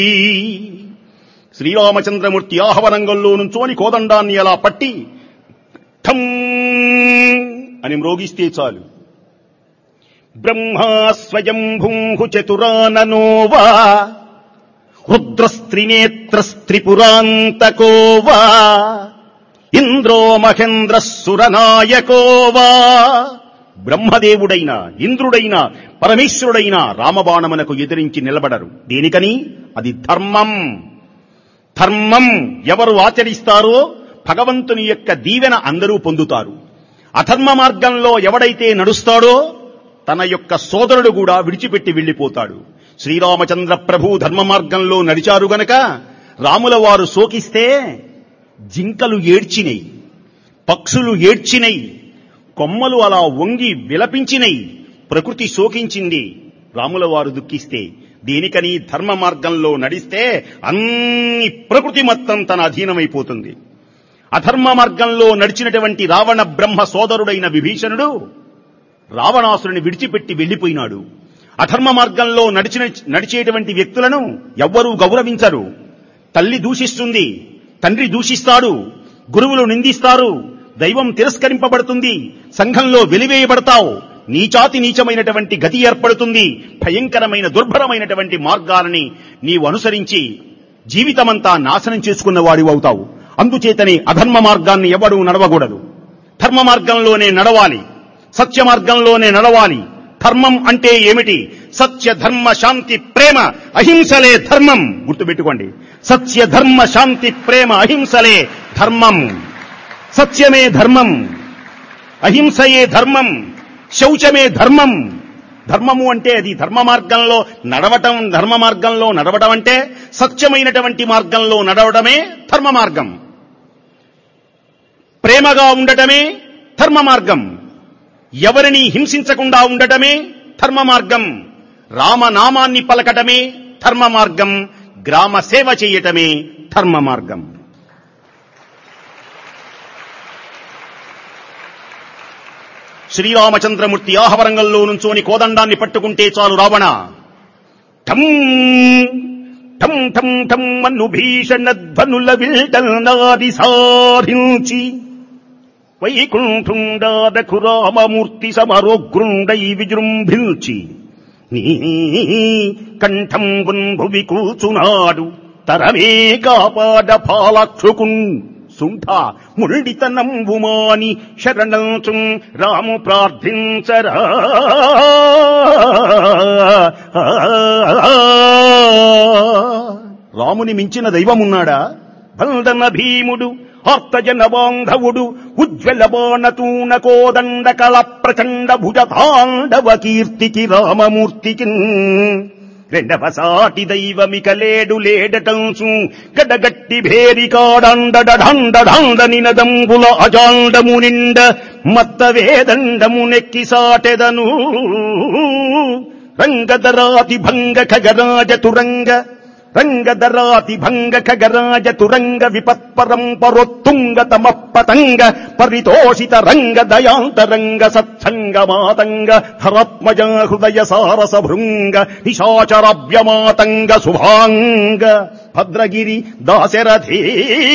శ్రీరామచంద్రమూర్తి ఆహవరంగంలో నుంచోని కోదండాన్ని అలా పట్టి ఠం అని మ్రోగిస్తే చాలు బ్రహ్మా స్వయంభూ చతురాననోవా రుద్రస్త్రినేత్రస్త్రిపురాంతకోవా ఇంద్రో మహేంద్ర సురనాయకోవా బ్రహ్మదేవుడైన ఇంద్రుడైన పరమేశ్వరుడైన రామబాణమునకు ఎదిరించి నిలబడరు దేనికని అది ధర్మం ధర్మం ఎవరు ఆచరిస్తారో భగవంతుని యొక్క దీవెన అందరూ పొందుతారు అధర్మ మార్గంలో ఎవడైతే నడుస్తాడో తన యొక్క సోదరుడు కూడా విడిచిపెట్టి వెళ్లిపోతాడు శ్రీరామచంద్ర ప్రభు ధర్మ మార్గంలో నడిచారు గనక రాముల వారు శోకిస్తే జింకలు ఏడ్చినై పక్షులు ఏడ్చినై కొమ్మలు అలా వంగి విలపించినై ప్రకృతి శోకించింది రాముల వారు దుఃఖిస్తే దేనికని ధర్మ మార్గంలో నడిస్తే అన్ని ప్రకృతి మొత్తం తన అధీనమైపోతుంది అధర్మ మార్గంలో నడిచినటువంటి రావణ బ్రహ్మ సోదరుడైన విభీషణుడు రావణాసురుని విడిచిపెట్టి వెళ్లిపోయినాడు అధర్మ మార్గంలో నడిచిన నడిచేటువంటి వ్యక్తులను ఎవ్వరూ గౌరవించరు తల్లి దూషిస్తుంది తండ్రి దూషిస్తాడు గురువులు నిందిస్తారు దైవం తిరస్కరింపబడుతుంది సంఘంలో వెలివేయబడతావు నీచాతి నీచమైనటువంటి గతి ఏర్పడుతుంది భయంకరమైన దుర్భరమైనటువంటి మార్గాలని నీవు అనుసరించి జీవితమంతా నాశనం చేసుకున్న వాడివి అవుతావు అందుచేతనే అధర్మ మార్గాన్ని ఎవడూ నడవకూడదు ధర్మ మార్గంలోనే నడవాలి సత్య మార్గంలోనే నడవాలి ధర్మం అంటే ఏమిటి సత్య ధర్మ శాంతి ప్రేమ అహింసలే ధర్మం గుర్తుపెట్టుకోండి సత్య ధర్మ శాంతి ప్రేమ అహింసలే ధర్మం సత్యమే ధర్మం అహింసయే ధర్మం శౌచమే ధర్మం ధర్మము అంటే అది ధర్మ మార్గంలో నడవటం ధర్మ మార్గంలో నడవటం అంటే సత్యమైనటువంటి మార్గంలో నడవడమే ధర్మ మార్గం ప్రేమగా ఉండటమే ధర్మ మార్గం ఎవరిని హింసించకుండా ఉండటమే ధర్మ మార్గం రామనామాన్ని పలకటమే ధర్మ మార్గం గ్రామ సేవ చేయటమే ధర్మ మార్గం శ్రీరామచంద్రమూర్తి ఆహవరంగంలో నుంచోని కోదండాన్ని పట్టుకుంటే చాలు రావణ ఠం ఠం ఠం ఠం అన్ను భీషణ ధ్వనుల విల్టల్నాది సాధించి వైకుంఠుండాదకు రామమూర్తి సమరోగ్రుండై విజృంభించి నీ కంఠం భువి కూచునాడు తరమే కాపాడ పాలక్షుకున్ సుంఠ ముళ్ళితనంబుమాని శరణంచు రాము ప్రార్థించరా రాముని మించిన దైవమున్నాడా బల్దన భీముడు ఆర్తజన బాంధవుడు ఉజ్వల బాణతూన కోదండ కళ ప్రచండ భుజ తాండవ కీర్తికి రామమూర్తికి రెండవ సాటి దైవమిక లేడు లేడటంసు గడగట్టి భేరికాడండడండడండ నినదంబుల అజాండము నిండ మత్త వేదండము నెక్కి సాటెదను రంగదరాతి భంగ ఖగరాజ తురంగ రంగదరాతి భంగ ఖగరాజ తురంగ విపత్పరం పరొత్తుంగ తమ పతంగ పరితోషిత రంగ దయాంతరంగ సత్సంగ మాతంగ ధరత్మజ హృదయ సారస భృంగ నిశాచరవ్యమాతంగ శుభాంగ భద్రగిరి దాశరథీ